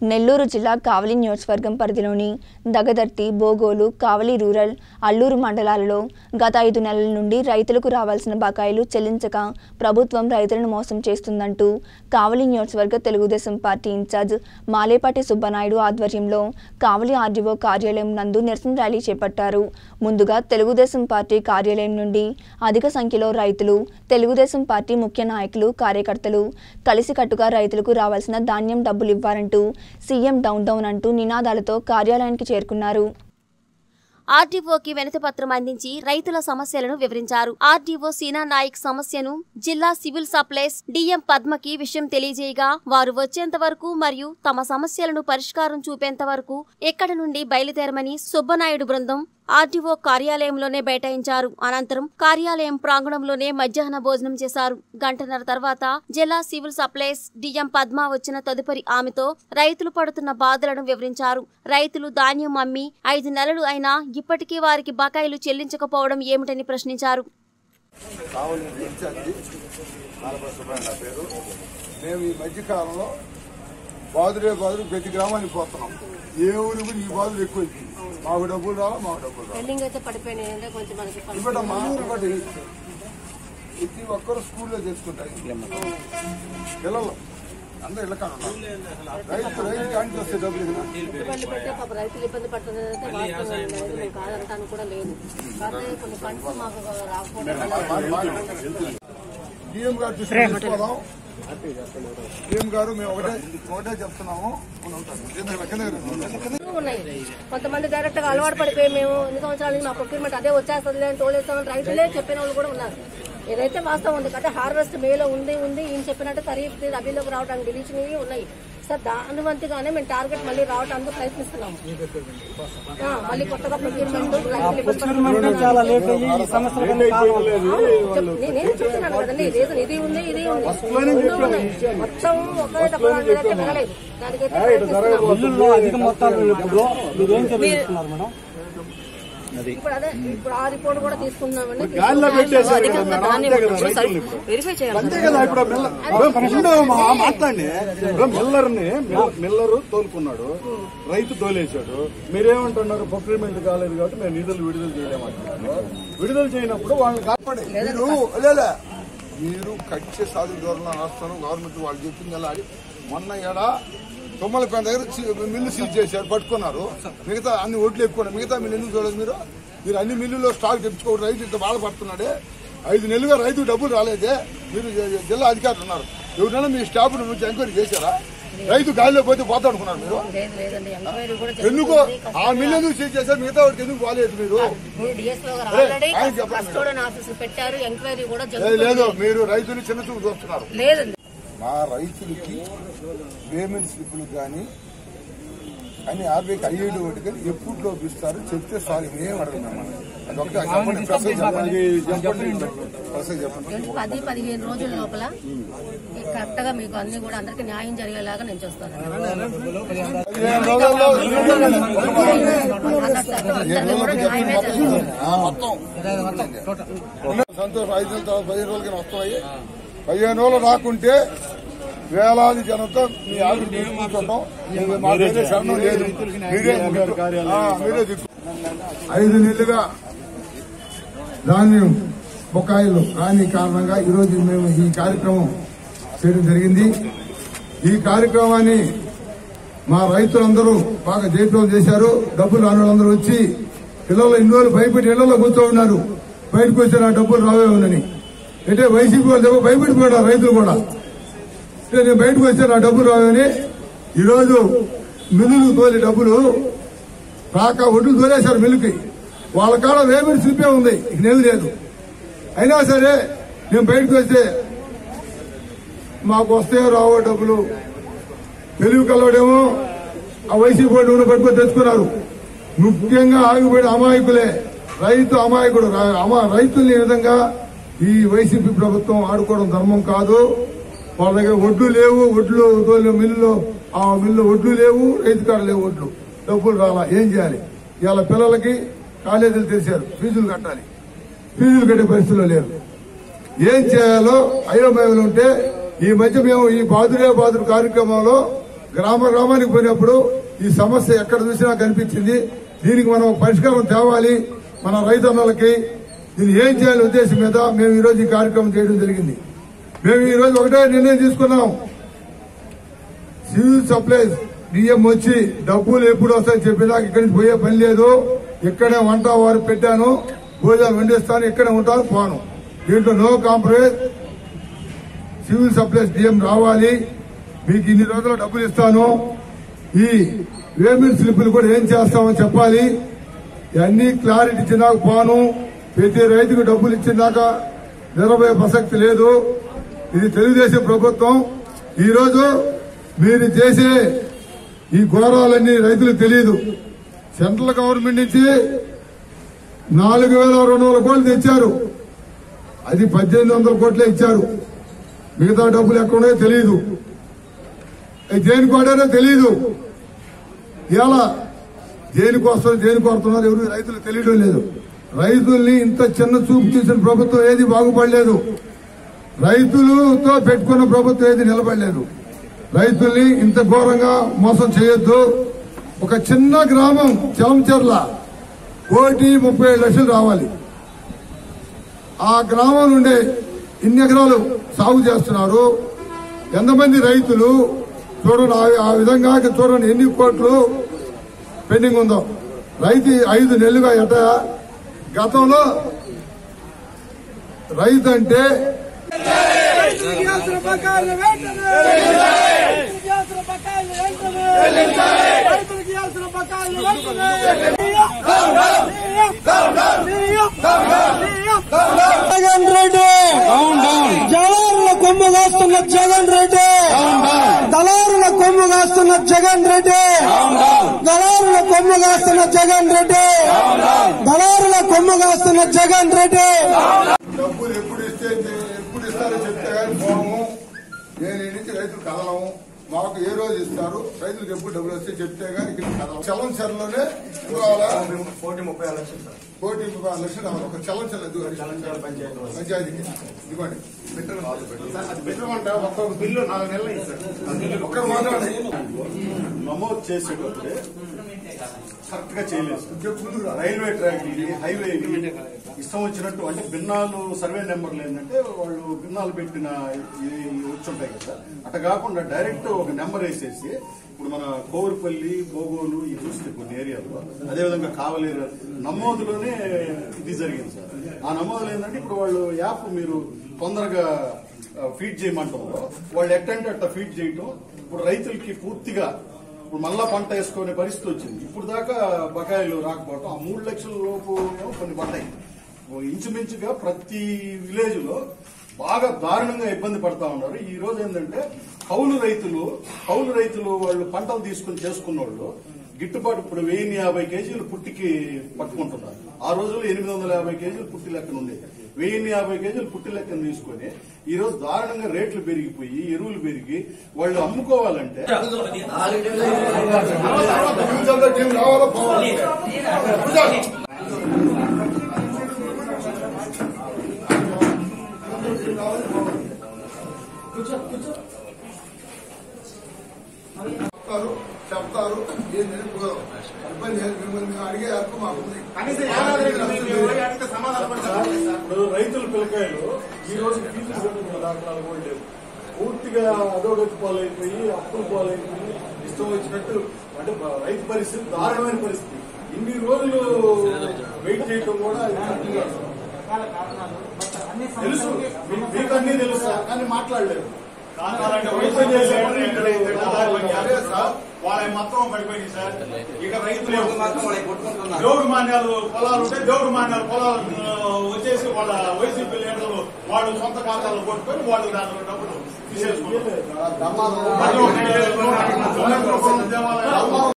నెల్లూరు జిల్లా కావలి నియోజకవర్గం పరిధిలోని దగదర్తి బోగోలు కావలి రూరల్ అల్లూరు మండలాలలో గత ఐదు నెలల నుండి రైతులకు రావాల్సిన బకాయిలు చెల్లించక ప్రభుత్వం రైతులను మోసం చేస్తుందంటూ కావలి నియోజకవర్గ తెలుగుదేశం పార్టీ ఇన్ఛార్జ్ మాలేపాటి సుబ్బనాయుడు ఆధ్వర్యంలో కావలి ఆర్డీఓ కార్యాలయం నందు నిరసన ర్యాలీ చేపట్టారు ముందుగా తెలుగుదేశం పార్టీ కార్యాలయం నుండి అధిక సంఖ్యలో రైతులు తెలుగుదేశం పార్టీ ముఖ్య నాయకులు కార్యకర్తలు కలిసికట్టుగా రైతులకు రావాల్సిన ధాన్యం డబ్బులు ఇవ్వాలంటూ సీఎం డౌన్ డౌన్ అంటూ నినాదాలతో కార్యాలయానికి చేరుకున్నారు ఆర్డీఓకి వినతిపత్రం అందించి రైతుల సమస్యలను వివరించారు ఆర్డీఓ సీనా నాయక్ సమస్యను జిల్లా సివిల్ సప్లైస్ డిఎం పద్మకి విషయం తెలియజేయగా వారు వచ్చేంత వరకు మరియు తమ సమస్యలను పరిష్కారం చూపేంత వరకు ఎక్కడ నుండి బయలుదేరమని సుబ్బనాయుడు బృందం ఆర్డీఓ కార్యాలయంలోనే బైఠాయించారు అనంతరం కార్యాలయం ప్రాంగణంలోనే మధ్యాహ్న భోజనం చేశారు గంటన్నర తర్వాత జిల్లా సివిల్ సప్లైస్ డిఎం పద్మ వచ్చిన తదుపరి ఆమెతో రైతులు పడుతున్న బాధలను వివరించారు రైతులు ధాన్యం అమ్మి ఐదు నెలలు అయినా ఇప్పటికీ వారికి బకాయిలు చెల్లించకపోవడం ఏమిటని ప్రశ్నించారు కావలి ఇన్ఛార్జి నాలుగు సుబ్రహ్మణ్య నా పేరు మేము ఈ మధ్యకాలంలో బాదురే బాదురు ప్రతి గ్రామానికి పోతున్నాం ఏ ఊరికి ఈ బాదులు ఎక్కువ అయిపోయింది. మాకు డబ్బులు రావా మాకు డబ్బులు రావా బిల్డింగ్ అయితే పడిపోయినాయి అంటే కొంచెం మనకి పని- ఇవ్వడమ్మా ఒకటి ప్రతి ఒక్కరు స్కూల్లో చేసుకుంటారు పిల్లలు అందరూ ఇళ్ళ కాడ ఉన్నారు రైతు రైతు కాంటి వస్తే డబ్బులు ఇవ్వనా? ఇబ్బంది పడితే పాప రైతులు ఇబ్బంది పడుతున్నది అయితే వాస్తవం లేదు. మేము కాదనటానికి కూడా లేదు కాకపోతే కొన్ని ఫండ్స్ మాకు రాకపోవడం వల్ల డిఎం గారు చూసి తీసుకోదాం డిఎం గారు మేము ఒకటే ఒకటే చెప్తున్నాము మనం ఉంటాం. కింద- కింద- కింద- ఉన్నాయి కొంతమంది డైరెక్ట్ గా అలవాటు పడిపోయి మేము ఎన్ని సంవత్సరాల నుంచి మా ప్రొక్యూర్మెంట్ అదే వచ్చేస్తుంది అని తోలేస్తామని రైతులే చెప్పిన వాళ్ళు కూడా ఉన్నారు ఏదైతే వాస్తవం ఉంది అంటే హార్వెస్ట్ మేలో ఉంది ఉంది ఈయన చెప్పినట్టు ఖరీఫ్ రబీలోకి రావడానికి డిలీచినవి ఉన్నాయి సార్ దాని వంతుగానే మేము టార్గెట్ మళ్ళీ రావడానికి ప్రయత్నిస్తున్నాము ఆ, మళ్ళీ కొత్తగా ప్రొక్యూర్మెంట్ రైతులు ఇబ్బంది చాలా లేట్ అయ్యి ఈ సంవత్సరం కన్నా కావాలి చెప్- నేనేం చెప్తున్నాను కదండి రీజన్ ఇది ఉంది ఇది ఉంది రెండు ఉన్నాయి. మొత్తం ఒకే తప్ప వెళ్ళలేదు దానికైతే ప్రయత్నిస్తున్నాము. బిల్లుల్లో అధిక మొత్తాలు ఎప్పుడు మీరేం చెల్లిస్తున్నారు మేడం ఇప్పుడు అదే ఇప్పుడు ఆ రిపోర్ట్ కూడా తీసుకున్నామండి గాల్లో పెట్టేశారు కదా మేడం. అంతే కదా రైతులు ఇప్పుడు. వెరిఫై చేయాలి అంతే కదా ఇప్పుడు ఆ మిల్ల- ఇప్పుడు ముందు మా మాట్లాడి ఇప్పుడు మిల్లర్ని మిల్ల- మిల్లరు తోలుకున్నాడు రైతు తోలేశాడు మీరేమంటున్నారు ప్రొక్యూర్మెంట్ కాలేదు కాబట్టి మేము నిధులు విడుదల చేయలేమంటున్నారు విడుదల చేయనప్పుడు వాళ్ళని కాపాడే మీరు లేలే మీరు కట్టే సాధు ధోరణ రాస్తాను గవర్నమెంట్ వాళ్ళు చెప్పింది ఎలా అని మొన్న ఏడ తుమ్మలపేట దగ్గర చి- మిల్లు సీజ్ చేశారు పట్టుకున్నారు మిగతా అన్ని ఓట్లు ఎక్కువ మిగతా మిల్లు ఎందుకు చూడలేదు మీరు మీరు అన్ని మిల్లులో స్టాక్ తెచ్చుకోవడం రైతు ఇంత బాధపడుతున్నాడే ఐదు నెలలుగా రైతు డబ్బులు రాలేదే మీరు జ- జిల్లా అధికారులు ఉన్నారు ఎవరైనా మీ స్టాఫ్ నుంచి ఎంక్వైరీ చేశారా రైతు గాలిలో పోతే పోతా అనుకున్నారు మీరు లేదు లేదండి ఎంక్వైరీ కూడా ఎందుకు ఆ మిల్లు ఎందుకు సీజ్ చేశారు మిగతా వాడికి ఎందుకు బాగాలేదు మీరు డిఎస్ఓ గారు అరే, ఆల్రెడీ ఆయన చెప్పండి. కస్టోడియన్ ఆఫీసులు పెట్టారు ఎంక్వైరీ కూడా లేదు, జరుగుతుంది లేదు మీరు రైతుని చిన్న చూపు చూస్తున్నారు లేదండి మా రైతులకి పేమెంట్ స్లిప్లు కానీ అని ఆర్బీఐకి ఐఐడి ఒకటి కానీ ఎప్పుడు ఇస్తారు చెప్తే సార్ ఏం అడగదు అది ఒకటి చెప్పండి ప్రసంగ చెప్పండి చెప్పండి ప్రసంగ చెప్పండి పది పదిహేను రోజుల లోపల కరెక్ట్ గా మీకు అన్ని కూడా అందరికి న్యాయం జరిగేలాగా నేను చూస్తాను పదిహేను రోజుల్లో పదిహేను రోజులకి న్యాయమే జరుగుతుంది. ఆ, మొత్తం సంతోషం ఐదు నెలల తర్వాత పదిహేను రోజులకి వస్తాయి పదిహేను రోజులు రాకుంటే వేలాది జనంతో మీ ఆవిడ తీసుకుంటాం మా వేరే శరణం లేదు మీరే ఆ, మీరే దిక్కు. ఐదు నెలలుగా ధాన్యం బొకాయిలు రాని కారణంగా ఈరోజు మేము ఈ కార్యక్రమం చేయడం జరిగింది ఈ కార్యక్రమాన్ని మా రైతులందరూ బాగా జయప్రదం చేశారు డబ్బులు రాని వాళ్ళందరూ వచ్చి పిల్లలు ఇన్ని రోజులు భయపెట్టి ఇళ్లలో కూర్చో ఉన్నారు బయటకు వచ్చి నా డబ్బులు రావే ఉందని అంటే వైసీపీ వాళ్ళు చెప్పి భయపెట్టిపోయారు రైతులు కూడా అంటే నేను బయటకు వచ్చి నా డబ్బులు రావని ఈరోజు మిల్లులు తోలి డబ్బులు రాక ఒడ్లు తోలేశారు మిల్లుకి వాళ్ళ కాడ వేమిడి స్లిప్పే ఉంది ఇక నేను లేదు అయినా సరే నేను బయటకు వస్తే మాకు వస్తాయో రావో డబ్బులు తెలుగు కలవడేమో ఆ వైసీపీ వాళ్ళు ఉన్న పట్టుకొని తెచ్చుకున్నారు ముఖ్యంగా ఆగిపోయిన అమాయకులే రైతు అమాయకుడు రా- అమా- రైతుల్ని ఈ విధంగా ఈ వైసీపీ ప్రభుత్వం ఆడుకోవడం ధర్మం కాదు వాళ్ళ దగ్గర ఒడ్లు లేవు ఒడ్లు తోలిన మిల్లు ఆ మిల్లు ఒడ్లు లేవు రైతు కాడ లేవు ఒడ్లు డబ్బులు రాలా ఏం చేయాలి ఇవాళ పిల్లలకి కాలేజీలు తెరిచారు ఫీజులు కట్టాలి ఫీజులు కట్టే పరిస్థితిలో లేరు ఏం చేయాలో అయోమయంలో ఉంటే ఈ మధ్య మేము ఈ బాదురే బాదురు కార్యక్రమంలో గ్రామ గ్రామానికి పోయినప్పుడు ఈ సమస్య ఎక్కడ చూసినా కనిపించింది దీనికి మనం పరిష్కారం తేవాలి మన రైతన్నలకి దీన్ని ఏం చేయాలి ఉద్దేశం మీద మేము ఈ రోజు ఈ కార్యక్రమం చేయడం జరిగింది మేము ఈ రోజు ఒకటే నిర్ణయం తీసుకున్నాం సివిల్ సప్లైస్ డిఎం వచ్చి డబ్బులు ఎప్పుడు వస్తాయని చెప్పినా ఇక్కడి నుంచి పోయే పని లేదు ఇక్కడే వంట వారు పెట్టాను భోజనాలు వండిస్తాను ఇక్కడే ఉంటాను పోను దీంట్లో no compromise civil supplies DM రావాలి మీకు ఇన్ని రోజులు డబ్బులు ఇస్తాను ఈ పేమెంట్ స్లిప్పులు కూడా ఏం చేస్తామో చెప్పాలి ఇవన్నీ క్లారిటీ ఇచ్చినాక పోను ప్రతి రైతుకు డబ్బులు ఇచ్చినాక నిలబోయే ప్రసక్తి లేదు ఇది తెలుగుదేశం ప్రభుత్వం ఈ రోజు మీరు చేసే ఈ ఘోరాలన్నీ రైతులకు తెలియదు సెంట్రల్ గవర్నమెంట్ నుంచి నాలుగు వేల రెండు వందల కోట్లు తెచ్చారు అది పద్దెనిమిది వందల కోట్లే ఇచ్చారు మిగతా డబ్బులు ఎక్కడ ఉన్నాయో తెలియదు అవి దేనికి వాడారో తెలియదు ఇలా దేనికి వస్తారు దేనికి వస్తున్నారు ఎవరు రైతులు తెలియడం లేదు రైతుల్ని ఇంత చిన్న చూపు చూసిన ప్రభుత్వం ఏది బాగుపడలేదు రైతులతో పెట్టుకున్న ప్రభుత్వం ఏది నిలబడలేదు రైతుల్ని ఇంత ఘోరంగా మోసం చేయొద్దు ఒక చిన్న గ్రామం చలంచెర్ల కోటి ముప్పై ఏడు లక్షలు రావాలి ఆ గ్రామం నుండి ఇన్ని ఎకరాలు సాగు చేస్తున్నారు ఎంతమంది రైతులు చూడండి ఆ- ఆ విధంగా చూడండి ఎన్ని కోట్లు పెండింగ్ ఉందో రైతు ఐదు నెలలుగా ఎట గతంలో రైతు అంటే జగన్ రెడ్డి జలారుల కొమ్ము కాస్తున్న జగన్ రెడ్డి దళారుల కొమ్ము కాస్తున్న జగన్ రెడ్డి దళారుల కొమ్ము కాస్తున్న జగన్ రెడ్డి దళారుల కొమ్ము కాస్తున్న జగన్ రెడ్డి డబ్బులు ఎప్పుడు ఇస్తే ఎప్పుడు ఇస్తారో చెప్తే కానీ పోము నేను ఈ నుంచి రైతులు కదలము మాకు ఏ రోజు ఇస్తారు రైతులకు ఎప్పుడు డబ్బులు వస్తే చెప్తే కానీ ఇక్కడ కదలం చలం చెరలోనే కోటి ముప్పై ఆరు లక్షలు కోటి ముప్పై ఆరు లక్షలు రావాలి. ఒక చలం చెర పంచాయతీకి ఇదిగోండి బిల్లు నాలుగు నెలలు అయింది సార్ ఒక్కరు మాట్లాడండి నమోదు చేసేటప్పుడే కరెక్ట్ గా చేయలేదు సార్. చెప్పు ముందుకు రా. రైల్వే ట్రాక్ ఇది హైవే ఇది ఇష్టం వచ్చినట్టు అంటే భిన్నాలు సర్వే నెంబర్లు ఏంటంటే వాళ్ళు భిన్నాలు పెట్టిన ఇవి వచ్చుంటాయి కదా అట్లా కాకుండా డైరెక్ట్ ఒక నెంబర్ వేసేసి ఇప్పుడు మన కోరుపల్లి బోగోలు ఇది చూస్తే కొన్ని ఏరియాలో అదేవిధంగా కావలి ఏరియా నమోదులోనే ఇది జరిగింది సార్ ఆ నమోదులు ఏంటంటే ఇప్పుడు వాళ్ళు యాప్ మీరు తొందరగా ఫీడ్ చేయమంటారు వాళ్ళు ఎట్టంటే అట్లా ఫీడ్ చేయటం ఇప్పుడు రైతులకి పూర్తిగా ఇప్పుడు మళ్ళా పంట వేసుకునే పరిస్థితి వచ్చింది ఇప్పుడు దాకా బకాయిలు రాకపోవటం ఆ మూడు లక్షల లోపు ఏమో కొన్ని పడ్డాయి ఓ ఇంచుమించుగా ప్రతి విలేజ్ లో బాగా దారుణంగా ఇబ్బంది పడతా ఉన్నారు ఈ రోజు ఏంటంటే కౌలు రైతులు కౌలు రైతులు వాళ్ళు పంటలు తీసుకుని చేసుకున్న వాళ్ళు గిట్టుబాటు ఇప్పుడు వెయ్యి యాభై కేజీలు పుట్టికి పట్టుకుంటున్నారు ఆ రోజుల్లో ఎనిమిది వందల యాభై కేజీలు పుట్టి లెక్కన ఉండేది వెయ్యి యాభై కేజీలు పుట్టి లెక్కన తీసుకొని ఈ రోజు దారుణంగా రేట్లు పెరిగిపోయి ఎరువులు పెరిగి వాళ్ళు అమ్ముకోవాలంటే ఫ్యూచర్లో టీం రావాలా పోవాలా చెప్తారు చెప్తారు ఏం తెలియకపోదాం ఇబ్బంది లేదు. మిమ్మల్ని అడిగే హక్కు మాకుంది ఇప్పుడు రైతుల పిల్లకాయలు ఈ రోజు ఫీజు చెల్లించిన దాఖలాలు కూడా లేవు పూర్తిగా అదోగతి పాలైపోయి అప్పుల పాలైపోయి ఇష్టం వచ్చినట్టు అంటే బ- రైతు పరిస్థితి దారుణమైన పరిస్థితి ఇన్ని రోజులు వెయిట్ చేయటం కూడా అది కరెక్ట్ కాదు. తెలుసు మీ- మీకు అన్ని తెలుసు కానీ మాట్లాడలేదు వాళ్ళ మొత్తం పడిపోయింది సార్ ఇక రైతులు దేవుడు మాన్యాలు పొలాలు ఉంటే దేవుడు మాన్యాలు పొలాలు ఆ, వచ్చేసి వాళ్ళ వైసీపీ లీడర్లు వాళ్ళు సొంత ఖాతాలో కొట్టుకొని వాళ్ళు దాంట్లో డబ్బులు తీసేసుకున్నారు దమ్మాలు మళ్ళీ ఒక దేవాలయం